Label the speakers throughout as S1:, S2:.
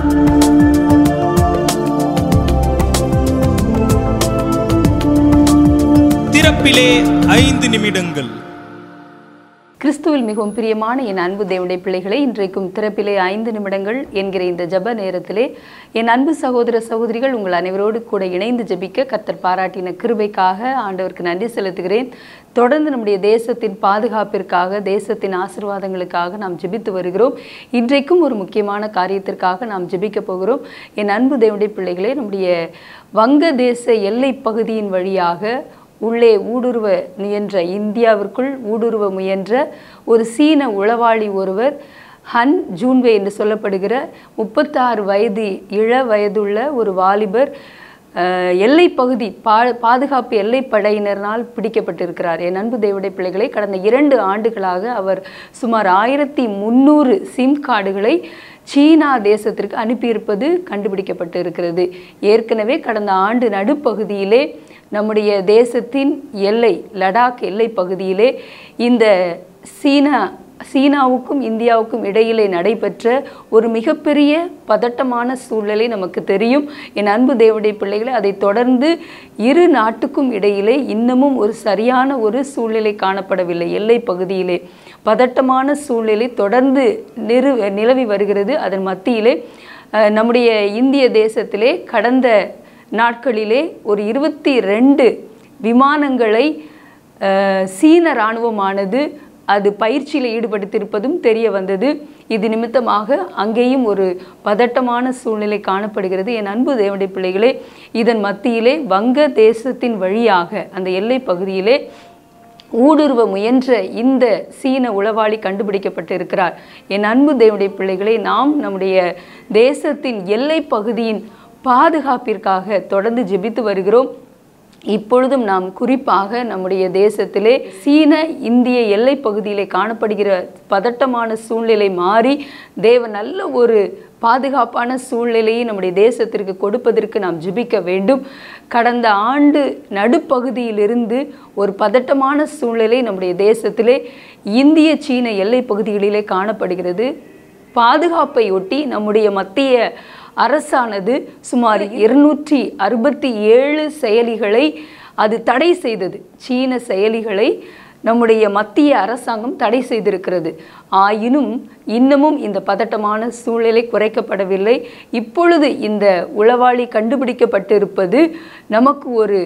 S1: திறப்பிலே ஐந்து நிமிடங்கள்
S2: கிறிஸ்துவில் மிகவும் பிரியமான என் அன்பு தேவனுடைய பிள்ளைகளை இன்றைக்கும் திறப்பிலே ஐந்து நிமிடங்கள் என்கிற இந்த ஜெப நேரத்திலே என் அன்பு சகோதர சகோதரிகள் உங்கள் அனைவரோடு கூட இணைந்து ஜெபிக்க கர்த்தர் பாராட்டின கிருபைக்காக ஆண்டவருக்கு நன்றி செலுத்துகிறேன் தொடர்ந்து நம்முடைய தேசத்தின் பாதுகாப்பிற்காக தேசத்தின் ஆசீர்வாதங்களுக்காக நாம் ஜெபித்து வருகிறோம் இன்றைக்கும் ஒரு முக்கியமான காரியத்திற்காக நாம் ஜெபிக்க போகிறோம் என் அன்பு தேவனுடைய பிள்ளைகளே நம்முடைய வங்கதேச எல்லைப் பகுதியின் வழியாக உள்ளே ஊடுருவ முயன்ற இந்தியாவிற்குள் ஊடுருவ முயன்ற ஒரு சீன உளவாளி ஒருவர் ஹன் ஜூன்வே என்று சொல்லப்படுகிற முப்பத்தாறு வயது இள வயதுள்ள ஒரு வாலிபர் அஹ், எல்லைப் பகுதி பா பாதுகாப்பு எல்லைப் படையினரால் பிடிக்கப்பட்டிருக்கிறார் என் அன்பு தேவடைய பிள்ளைகளை கடந்த இரண்டு ஆண்டுகளாக அவர் சுமார் ஆயிரத்தி முந்நூறு சிம் கார்டுகளை சீனா தேசத்திற்கு அனுப்பியிருப்பது கண்டுபிடிக்கப்பட்டு இருக்கிறது ஏற்கனவே கடந்த ஆண்டு நடுப்பகுதியிலே நம்முடைய தேசத்தின் எல்லை லடாக் எல்லை பகுதியிலே இந்த சீனா சீனாவுக்கும் இந்தியாவுக்கும் இடையிலே நடைபெற்ற ஒரு மிகப்பெரிய பதட்டமான சூழ்நிலை நமக்கு தெரியும் என் அன்பு தேவடைய பிள்ளைகளை அதை தொடர்ந்து இரு நாட்டுக்கும் இடையிலே இன்னமும் ஒரு சரியான ஒரு சூழ்நிலை காணப்படவில்லை எல்லை பகுதியிலே பதட்டமான சூழ்நிலை தொடர்ந்து நிறு நிலவி வருகிறது அதன் மத்தியிலே அஹ், நம்முடைய இந்திய தேசத்திலே கடந்த நாட்களிலே ஒரு இருபத்தி ரெண்டு விமானங்களை அஹ், சீன இராணுவமானது அது பயிற்சியில் ஈடுபடுத்தியிருப்பதும் தெரிய வந்தது இது நிமித்தமாக அங்கேயும் ஒரு பதட்டமான சூழ்நிலை காணப்படுகிறது என் அன்பு தேவனுடைய பிள்ளைகளே இதன் மத்தியிலே வங்க தேசத்தின் வழியாக அந்த எல்லை பகுதியிலே ஊடுருவ முயன்ற இந்த சீன உளவாளி கண்டுபிடிக்கப்பட்டு இருக்கிறார் என் அன்பு தேவனுடைய பிள்ளைகளை நாம் நம்முடைய தேசத்தின் எல்லை பகுதியின் பாதுகாப்பிற்காக தொடர்ந்து ஜெபித்து வருகிறோம் இப்பொழுதும் நாம் குறிப்பாக நம்முடைய தேசத்திலே சீன இந்திய எல்லை பகுதியிலே காணப்படுகிற பதட்டமான சூழ்நிலை மாறி தேவ நல்ல ஒரு பாதுகாப்பான சூழ்நிலையை நம்முடைய தேசத்திற்கு கொடுப்பதற்கு நாம் ஜெபிக்க வேண்டும் கடந்த ஆண்டு நடுப்பகுதியிலிருந்து ஒரு பதட்டமான சூழ்நிலை நம்முடைய தேசத்திலே இந்திய சீன எல்லை பகுதிகளிலே காணப்படுகிறது பாதுகாப்பை ஒட்டி நம்முடைய மத்திய அரசானது சுமார் இருநூற்றி அறுபத்தி ஏழு செயலிகளை அது தடை செய்தது சீன செயலிகளை நம்முடைய மத்திய அரசாங்கம் தடை செய்திருக்கிறது ஆயினும் இன்னமும் இந்த பதட்டமான சூழ்நிலை குறைக்கப்படவில்லை இப்பொழுது இந்த உளவாளி கண்டுபிடிக்கப்பட்டிருப்பது நமக்கு ஒரு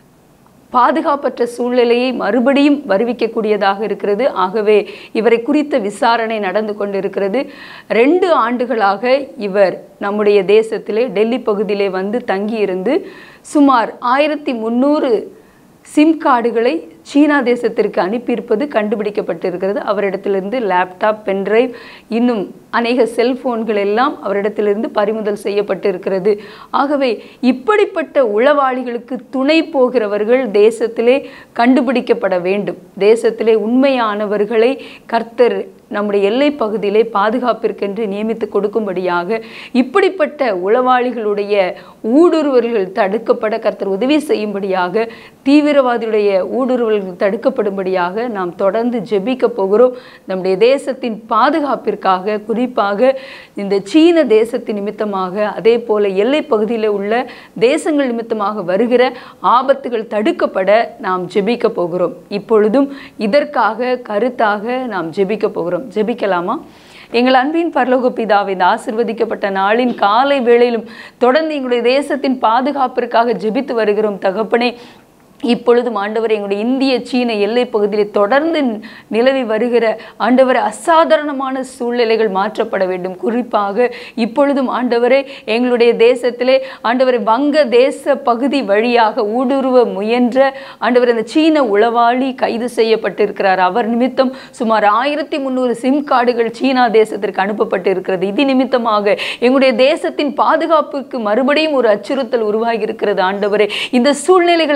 S2: பாதுகாப்பற்ற சூழ்நிலையை மறுபடியும் வருவிக்கக்கூடியதாக இருக்கிறது ஆகவே இவரை குறித்த விசாரணை நடந்து கொண்டிருக்கிறது ரெண்டு ஆண்டுகளாக இவர் நம்முடைய தேசத்திலே டெல்லி பகுதியிலே வந்து தங்கியிருந்து சுமார் ஆயிரத்தி முந்நூறு சிம் கார்டுகளை சீனா தேசத்திற்கு அனுப்பியிருப்பது கண்டுபிடிக்கப்பட்டிருக்கிறது அவரிடத்திலிருந்து லேப்டாப் பென்டிரைவ் இன்னும் அநேக செல்போன்கள் எல்லாம் அவரிடத்திலிருந்து பறிமுதல் செய்யப்பட்டிருக்கிறது ஆகவே இப்படிப்பட்ட உளவாளிகளுக்கு துணை போகிறவர்கள் தேசத்திலே கண்டுபிடிக்கப்பட வேண்டும் தேசத்திலே உண்மையானவர்களை கர்த்தர் நம்முடைய எல்லை பகுதியிலே பாதுகாப்பிற்கென்று நியமித்து கொடுக்கும்படியாக இப்படிப்பட்ட உளவாளிகளுடைய ஊடுருவல்கள் தடுக்கப்பட கர்த்தர் உதவி செய்யும்படியாக தீவிரவாதியுடைய ஊடுருவல்கள் தடுக்கப்படும்படியாக நாம் தொடர்ந்து ஜெபிக்க போகிறோம் நம்முடைய தேசத்தின் பாதுகாப்பிற்காக குறிப்பாக இந்த சீன தேசத்தின் நிமித்தமாக அதே போல எல்லை பகுதியில் உள்ள தேசங்கள் நிமித்தமாக வருகிற ஆபத்துகள் தடுக்கப்பட நாம் ஜெபிக்க போகிறோம் இப்பொழுதும் இதற்காக கருத்தாக நாம் ஜெபிக்க போகிறோம் ஜெபிக்கலாமா எங்கள் அன்பின் பரலோக பிதாவே இந்த ஆசிர்வதிக்கப்பட்ட நாளின் காலை வேளையிலும் தொடர்ந்து எங்களுடைய தேசத்தின் பாதுகாப்பிற்காக ஜெபித்து வருகிறோம் தகப்பனே இப்பொழுதும் ஆண்டவர் எங்களுடைய இந்திய சீன எல்லை பகுதியில் தொடர்ந்து நிலவி வருகிற ஆண்டவர் அசாதாரணமான சூழ்நிலைகள் மாற்றப்பட வேண்டும் குறிப்பாக இப்பொழுதும் ஆண்டவரே எங்களுடைய தேசத்திலே ஆண்டவரை வங்க தேச பகுதி வழியாக ஊடுருவ முயன்ற ஆண்டவர் அந்த சீன உளவாளி கைது செய்யப்பட்டிருக்கிறார் அவர் நிமித்தம் சுமார் ஆயிரத்தி முந்நூறு சிம் கார்டுகள் சீனா தேசத்திற்கு அனுப்பப்பட்டு இருக்கிறது இது நிமித்தமாக எங்களுடைய தேசத்தின் பாதுகாப்புக்கு மறுபடியும் ஒரு அச்சுறுத்தல் உருவாகி இருக்கிறது ஆண்டவரே இந்த சூழ்நிலைகளை மாற்றி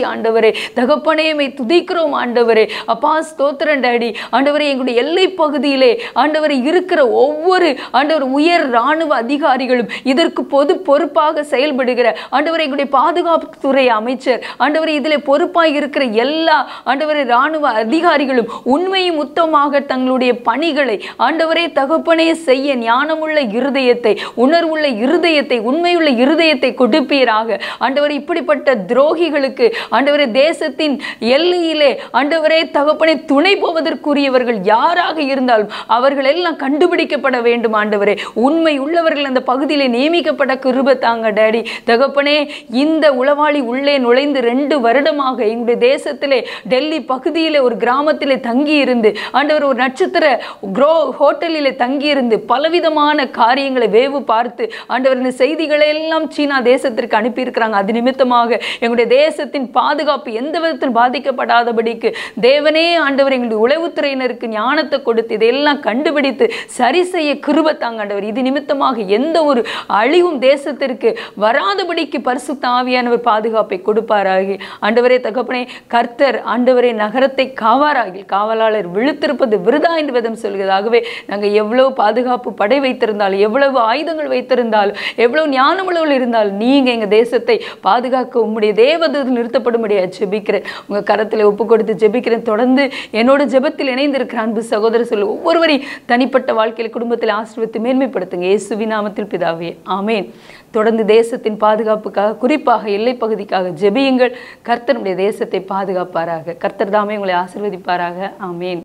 S2: ஆண்டவரே தகப்பனே மை துதிக்கிறோம் ஆண்டவரே அப்பா ஸ்தோத்திரம் டாடி ஆண்டவரே எங்களுடைய எல்லை பகுதியிலே ஆண்டவரை இருக்கிற ஒவ்வொரு ஆண்டவர் உயர் இராணுவ அதிகாரிகளும் இதற்கு பொது பொறுப்பாக செயல்படுகிற ஆண்டவரை எங்களுடைய பாதுகாப்புத்துறை அமைச்சர் ஆண்டவரை இதில் பொறுப்பாக இருக்கிற எல்லா ஆண்டவரை இராணுவ அதிகாரிகளும் உண்மையும் உத்தமாக தங்களுடைய பணிகளை ஆண்டவரே தகப்பனே செய்ய ஞானமுள்ள இருதயத்தை உணர்வுள்ள இருதயத்தை உண்மையுள்ள இருதயத்தை கொடுப்பீராக ஆண்டவர் இப்படிப்பட்ட துரோகிகளுக்கு ஆண்டவரே தேசத்தின் எல்லையிலே ஆண்டவரே தகப்பனை துணை போவதற்குரியவர்கள் யாராக இருந்தாலும் அவர்கள் எல்லாம் கண்டுபிடிக்கப்பட வேண்டும் ஆண்டவரே உண்மை உள்ளவர்கள் அந்த பகுதியிலே நியமிக்கப்பட்ட கிருப தாங்க டேடி தகப்பனே இந்த உளவாளி உள்ளே நுழைந்து ரெண்டு வருடமாக எங்களுடைய தேசத்திலே டெல்லி பகுதியிலே ஒரு கிராமத்திலே தங்கி இருந்து ஆண்டவர் ஒரு நட்சத்திர குரோ ஹோட்டலிலே தங்கி இருந்து பலவிதமான காரியங்களை வேவு பார்த்து ஆண்டவர் இந்த செய்திகளை எல்லாம் சீனா தேசத்திற்கு அனுப்பியிருக்கிறாங்க அது நிமித்தமாக எங்களுடைய தேசத்தின் பாதுகாப்பு எந்த விதத்தில் பாதிக்கப்படாதபடிக்கு தேவனே ஆண்டவர் எங்களுடைய உளவுத்துறையினருக்கு ஞானத்தை கொடுத்து இதையெல்லாம் கண்டுபிடித்து சரி செய்ய கிருபத்தாங்க ஆண்டவர் இது நிமித்தமாக எந்த ஒரு அழிவும் தேசத்திற்கு வராதபடிக்கு பரிசுத்த ஆவியானவர் பாதுகாப்பை கொடுப்பாராகி ஆண்டவரே தகப்பனே கர்த்தர் ஆண்டவரே நகரத்தை காவாராகி காவலாளர் விழுத்திருப்பது விருதா என்று விதம் சொல்கிறதாகவே நாங்கள் எவ்வளவு பாதுகாப்பு படை வைத்திருந்தாலும் எவ்வளவு ஆயுதங்கள் வைத்திருந்தாலும் எவ்வளவு ஞானமுள்ளவர்கள் இருந்தாலும் நீங்க எங்க தேசத்தை பாதுகாக்க உம்முடைய தேவதூதன் நிறுத்தப்படும்படியா ஜெபிக்கிறேன் உங்க கரத்தில் ஒப்பு கொடுத்து ஜெபிக்கிறேன் தொடர்ந்து என்னோட ஜெபத்தில் இணைந்திருக்கிற அன்பு சகோதர சொல்லு ஒவ்வொருவரையும் தனிப்பட்ட வாழ்க்கையில் குடும்பத்தில் ஆசிர்வத்து மேன்மைப்படுத்துங்க இயேசுவி நாமத்தில் பிதாவே ஆமேன் தொடர்ந்து தேசத்தின் பாதுகாப்புக்காக குறிப்பாக எல்லைப் பகுதிக்காக ஜெபியுங்கள் கர்த்தருடைய தேசத்தை பாதுகாப்பாராக கர்த்தர் தாமே உங்களை ஆசீர்வதிப்பாராக ஆமேன்